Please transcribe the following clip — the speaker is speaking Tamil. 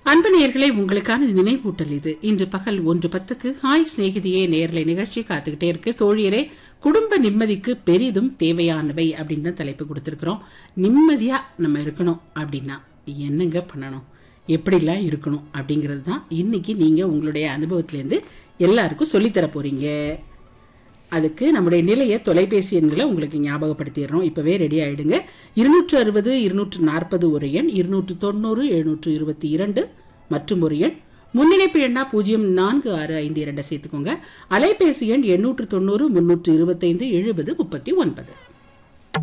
அன்பு நேயர்களே உங்களுக்கான நினைவூட்டல் இது இன்று பகல் ஒன்று பத்துக்கு ஹாய் சிநேகிதியே நேர்லை நிகழ்ச்சி காத்துக்கிட்டே இருக்கு தோழியரே குடும்ப நிம்மதிக்கு பெரிதும் தேவையானவை அப்படின்னு தான் தலைப்பு கொடுத்துருக்குறோம் நிம்மதியா நம்ம இருக்கணும் அப்படின்னா என்னங்க பண்ணணும் எப்படிலாம் இருக்கணும் அப்படிங்கிறது தான் இன்னைக்கு நீங்க உங்களுடைய அனுபவத்திலேருந்து எல்லாருக்கும் சொல்லித்தர போறீங்க அதுக்கு நம்முடைய நிலைய தொலைபேசி எண்களை உங்களுக்கு ஞாபகப்படுத்திடுறோம் இப்பவே ரெடி ஆயிடுங்க இருநூற்று அறுபது இருநூற்று நாற்பது ஒரு எண் இருநூற்று தொண்ணூறு எழுநூற்று இருபத்தி இரண்டு மற்றும் ஒரு எண் முன்னிணைப்பு எண்ணா பூஜ்ஜியம் நான்கு ஆறு ஐந்து இரண்டை சேர்த்துக்கோங்க அலைபேசி எண் எண்ணூற்று தொண்ணூறு முன்னூற்று இருபத்தைந்து எழுபது முப்பத்தி ஒன்பது